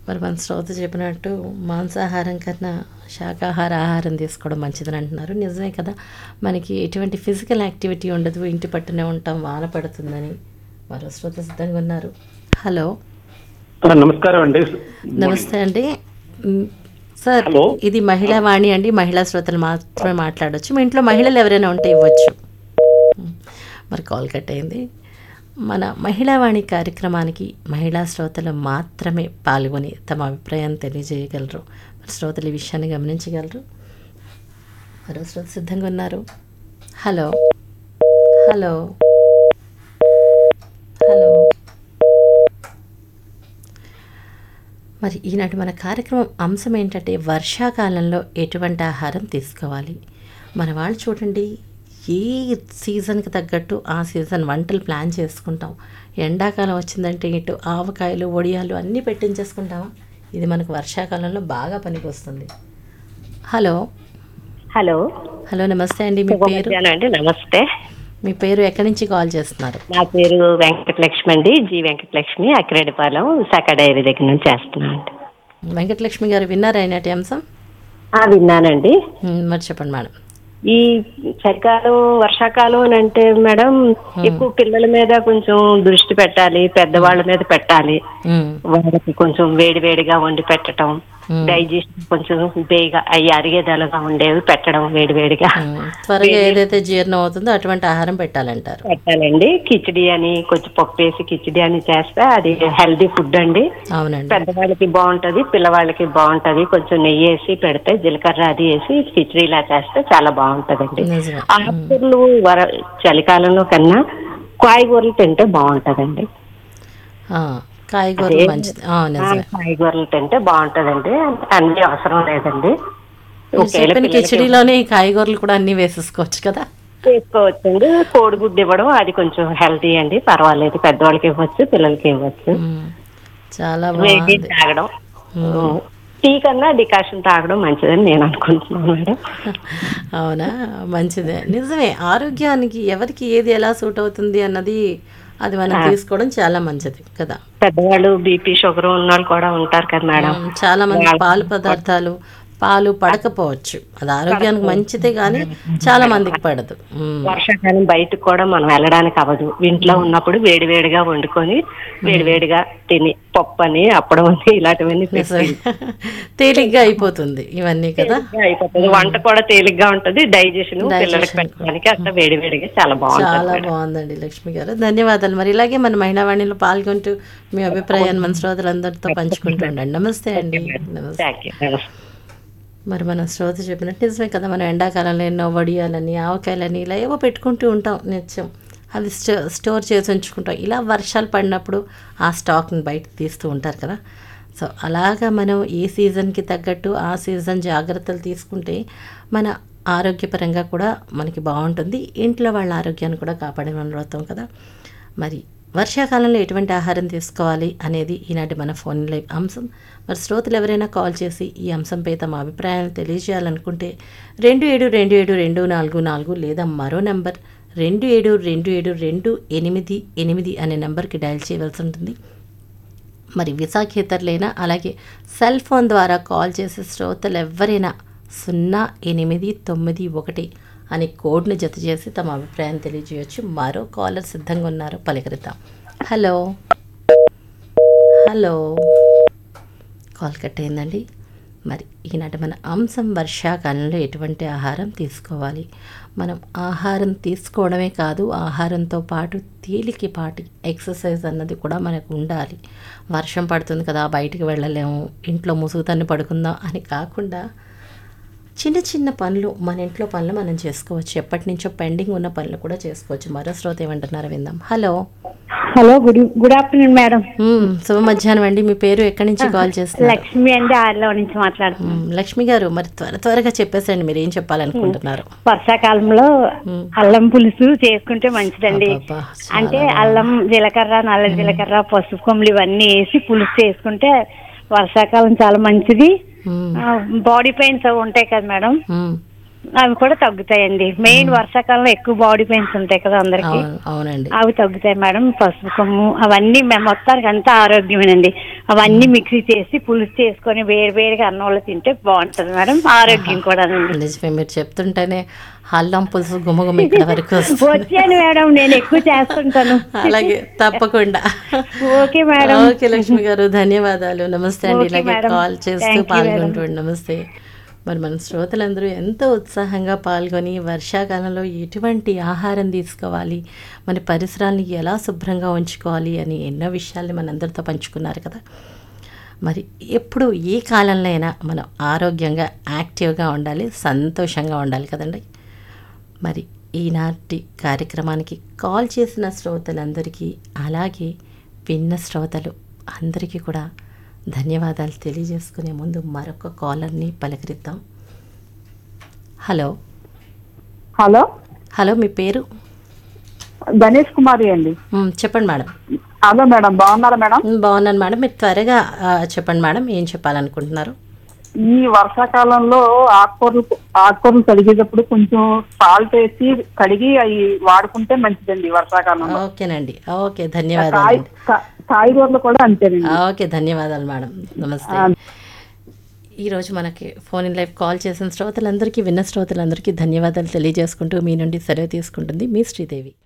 మరి మన శ్రోత చెప్పినట్టు మాంసాహారం కన్నా శాకాహార ఆహారం తీసుకోవడం మంచిదని అంటున్నారు నిజమే కదా మనకి ఎటువంటి ఫిజికల్ యాక్టివిటీ ఉండదు ఇంటి పట్టునే ఉంటాం వాన పడుతుందని మరో శ్రోత సిద్ధంగా ఉన్నారు హలో ఆ, నమస్కారం అండి నమస్తే అండి మ్, సార్ హలో. ఇది మహిళా వాణి అండి మహిళా శ్రోతలు మాత్రమే మాట్లాడొచ్చు మీ ఇంట్లో మహిళలు ఎవరైనా ఉంటే ఇవ్వచ్చు మ్, మరి కాల్ కట్ అయింది మన మహిళా వాణి కార్యక్రమానికి మహిళా శ్రోతలు మాత్రమే పాల్గొని తమ అభిప్రాయాన్ని తెలియజేయగలరు మరి శ్రోతలు ఈ విషయాన్ని గమనించగలరు మరో శ్రోత సిద్ధంగా ఉన్నారు హలో హలో హలో మరి ఈనాటి మన కార్యక్రమం అంశం ఏంటంటే వర్షాకాలంలో ఎటువంటి ఆహారం తీసుకోవాలి మన వాళ్ళు చూడండి ఏ సీజన్కి తగ్గట్టు ఆ సీజన్ వంటలు ప్లాన్ చేసుకుంటాం ఎండాకాలం వచ్చిందంటే ఇటు ఆవకాయలు వడియాలు అన్నీ పెట్టించేసుకుంటామా ఇది మనకు వర్షాకాలంలో బాగా పనికి వస్తుంది హలో హలో హలో నమస్తే అండి మీ పేరు మధ్యాహ్నం అండి నమస్తే మీ పేరు ఎక్కడి నుంచి కాల్ చేస్తున్నారు నా పేరు వెంకటలక్ష్మి అండి జి వెంకటలక్ష్మి అక్రేడిపాలెం శాఖ డైరీ దగ్గర నుంచి చేస్తున్నాను అండి వెంకటలక్ష్మి గారు విన్నారా ఈనాటి అంశం ఆ, విన్నానండి మ్, మరి చెప్పండి మేడం ఈ చలికాలం వర్షాకాలం అని అంటే మేడం ఎక్కువ పిల్లల మీద కొంచెం దృష్టి పెట్టాలి పెద్దవాళ్ళ మీద పెట్టాలి మ్, వాళ్ళకి కొంచెం వేడి వేడిగా వండి పెట్టడం మ్. డైజెషన్ కొంచెం బేగా అవి అరిగేదలుగా ఉండేవి పెట్టడం వేడి వేడిగా మ్, త్వరగా ఏదైతే జీర్ణం అవుతుందో అటువంటి ఆహారం పెట్టాలంటారు పెట్టాలండి కిచిడి అని కొంచెం పప్పు వేసి కిచిడి అని చేస్తే అది హెల్దీ ఫుడ్ అండి అవునండి పెద్దవాళ్ళకి బాగుంటది పిల్లవాళ్ళకి బాగుంటది కొంచెం నెయ్యి వేసి పెడితే జీలకర్ర అది వేసి కిచడీలా చేస్తే చాలా బాగుంటదండి నిజమే ఆకుకూరలు వర చలికాలంలో కన్నా కాయగూరలు తింటే బాగుంటదండి ఆ, కాయగూరలు అదే. మంచిది ఆ, ఆ, నిజమే కాయగూరలు తింటే బాగుంటదండి అన్ని అవసరం లేదండి మీరు ఒకవేళ చెప్పిన పిల్లలకి కిచడీలోనే ఈ కాయగూరలు కూడా అన్ని వేసేసుకోవచ్చు కదా వేసుకోవచ్చండి కోడిగుడ్డు ఇవ్వడం అది కొంచెం హెల్తీ అండి పర్వాలేదు పెద్దవాళ్ళకి ఇవ్వచ్చు పిల్లలకి ఇవ్వచ్చు మ్, చాలా వేడి బాగుంది తాగడం మ్. టీ కన్నా డికాషన్ తాగడం మంచిదని నేను అనుకుంటున్నాను మేడం అవునా మంచిదే నిజమే ఆరోగ్యానికి ఎవరికి ఏది ఎలా సూట్ అవుతుంది అన్నది అది మనం తీసుకోవడం చాలా మంచిది కదా పెద్దవాళ్ళు బీపీ షుగర్ ఉన్న వాళ్ళు కూడా ఉంటారు కదా మేడం మ్, చాలా మంది పాలు పదార్థాలు పాలు పడకపోవచ్చు అది ఆరోగ్యానికి మంచిదే కానీ చాలా మందికి పడదు మ్, వర్షాకాలం బయటకు కూడా మనం వెళ్ళడానికి అవ్వదు ఇంట్లో ఉన్నప్పుడు వేడి వేడిగా వండుకొని వేడి వేడిగా తిని పప్పు అని అప్పడం అని ఇలాంటివన్నీ నిజమే తేలిగ్గా అయిపోతుంది ఇవన్నీ కదా అయిపోతుంది వంట కూడా తేలిగ్గా ఉంటది డైజెషన్ Digestion పిల్లలకి పెట్టడానికి అంత వేడి వేడిగా చాలా బాగుంటుంది చాలా బాగుందండి లక్ష్మి గారు ధన్యవాదాలు మరి ఇలాగే మన మహిళావాణిలో పాల్గొంటూ మీ అభిప్రాయాన్ని మన శ్రోతలందరితో పంచుకుంటూ ఉండండి నమస్తే అండి నమస్తే థ్యాంక్ యూ నమస్తే మరి మన శ్రోత చెప్పినట్టు నిజమే కదా మనం ఎండాకాలంలో ఎన్నో వడియాలని ఆవకాయలని ఇలా ఏవో పెట్టుకుంటూ ఉంటాం నిత్యం అవి స్టో స్టోర్ చేసి ఉంచుకుంటాం ఇలా వర్షాలు పడినప్పుడు ఆ స్టాక్ని బయట తీస్తూ ఉంటారు కదా సో అలాగా మనం ఏ సీజన్కి తగ్గట్టు ఆ సీజన్ జాగ్రత్తలు తీసుకుంటే మన ఆరోగ్యపరంగా కూడా మనకి బాగుంటుంది ఇంట్లో వాళ్ళ ఆరోగ్యాన్ని కూడా కాపాడమని కదా మరి వర్షాకాలంలో ఎటువంటి ఆహారం తీసుకోవాలి అనేది ఈనాటి మన ఫోన్ లైవ్ అంశం మరి శ్రోతలు ఎవరైనా కాల్ చేసి ఈ అంశంపై తమ అభిప్రాయాలను తెలియజేయాలనుకుంటే రెండు ఏడు రెండు ఏడు రెండు నాలుగు నాలుగు లేదా మరో నంబర్ రెండు ఏడు రెండు ఏడు రెండు ఎనిమిది ఎనిమిది అనే నెంబర్కి డయల్ చేయవలసి ఉంటుంది మరి విశాఖేతరులైనా అలాగే సెల్ ఫోన్ ద్వారా కాల్ చేసే శ్రోతలు ఎవరైనా సున్నా ఎనిమిది తొమ్మిది ఒకటి అనే కోడ్ను జత చేసి తమ అభిప్రాయం తెలియజేయచ్చు మరో కాలర్ సిద్ధంగా ఉన్నారు పలకరిద్దాం హలో హలో కాల్ కట్ అయిందండి మరి ఈనాటి మన అంశం వర్షాకాలంలో ఎటువంటి ఆహారం తీసుకోవాలి మనం ఆహారం తీసుకోవడమే కాదు ఆహారంతో పాటు తేలికపాటి ఎక్సర్సైజ్ అన్నది కూడా మనకు ఉండాలి వర్షం పడుతుంది కదా బయటికి వెళ్ళలేము ఇంట్లో ముసుగుతన్ని పడుకుందాం అని కాకుండా చిన్న చిన్న పనులు మన ఇంట్లో పనులు మనం చేసుకోవచ్చు ఎప్పటి నుంచో పెండింగ్ ఉన్న పనులు కూడా చేసుకోవచ్చు మరో శ్రోత ఏమంటున్నారో విందాం hello hello good good afternoon madam hmm, శుభ మధ్యాహ్నం అండి మీ పేరు ఎక్కడి నుంచి కాల్ చేస్తున్నారు లక్ష్మి అండి ఆర్లో నుంచి మాట్లాడుతున్నాను మ్మ్, లక్ష్మి గారు మరి త్వర త్వరగా చెప్పేసండి మీరు ఏం చెప్పాలనుకుంటున్నారు వర్షాకాలంలో మ్మ్. అల్లం పులుసు చేసుకుంటే మంచిదండి అబ్బబ్బా, చాలా అంటే అల్లం జీలకర్ర నల్ల జీలకర్ర పసుపు కొమ్ములు ఇవన్నీ వేసి పులుసు చేసుకుంటే వర్షాకాలం చాలా మంచిది మ్మ్, బాడీ పెయిన్స్ అవి ఉంటాయి కదా మేడం మ్మ్, అవి కూడా తగ్గుతాయండి మెయిన్ వర్షాకాలంలో ఎక్కువ బాడీ పెయిన్స్ ఉంటాయి కదా అందరికి అవును అవునండి అవి తగ్గుతాయి మేడం పసుపు కొమ్ము అవన్నీ మేము మొత్తానికి అంతా ఆరోగ్యమేనండి అవన్నీ మిక్సీ చేసి పులుసు చేసుకొని వేడి వేడిగా అన్నంలో తింటే బాగుంటది మేడం ఆరోగ్యం కూడా నిజమే మీరు చెప్తుంటేనే అల్లం పులుసు గుమ్మగుమ్మ ఇక్కడ వరకు వస్తుంది వచ్చాను మేడం నేను ఎక్కువ చేస్తుంటాను అలాగే తప్పకుండా ఓకే మేడం ఓకే లక్ష్మి గారు ధన్యవాదాలు నమస్తే అండి ఓకే ఇలాగే మేడం. కాల్ చేస్తూ Thank you పాల్గొంటుండండి నమస్తే మరి మన శ్రోతలందరూ ఎంతో ఉత్సాహంగా పాల్గొని వర్షాకాలంలో ఎటువంటి ఆహారం తీసుకోవాలి మన పరిసరాల్ని ఎలా శుభ్రంగా ఉంచుకోవాలి అని ఎన్నో విషయాల్ని మనందరితో పంచుకున్నారు కదా మరి ఎప్పుడు ఏ కాలంలో అయినా మనం ఆరోగ్యంగా యాక్టివ్గా ఉండాలి సంతోషంగా ఉండాలి కదండి మరి ఈనాటి కార్యక్రమానికి కాల్ చేసిన శ్రోతలందరికీ అలాగే విన్న శ్రోతలు అందరికీ కూడా ధన్యవాదాలు తెలియజేసుకునే ముందు మరొక కాలర్ని పలకరిద్దాం హలో హలో హలో మీ పేరు గణేష్ కుమారి అండి మ్, చెప్పండి మేడం హలో మేడం బాగున్నారా మేడం మ్, బాగున్నాను మేడం మీరు త్వరగా ఆ, చెప్పండి మేడం ఏం చెప్పాలనుకుంటున్నారు ఈ వర్షాకాలంలో ఆకుకూరలు ఆకుకూరలు కడిగేటప్పుడు కొంచెం సాల్ట్ వేసి కడిగి అవి వాడుకుంటే మంచిదండి వర్షాకాలంలో ఓకేనండి ఓకే కాయ ధన్యవాదాలు కా- కాయగూరలు కూడా అంతేనండి ఓకే ధన్యవాదాలు మేడం నమస్తే ఈరోజు మనకి ఫోన్ ఇన్ లైవ్ కాల్ చేసిన శ్రోతలందరికీ విన్న శ్రోతలందరికీ ధన్యవాదాలు తెలియజేసుకుంటూ మీ నుండి సెలవు తీసుకుంటుంది మీ శ్రీదేవి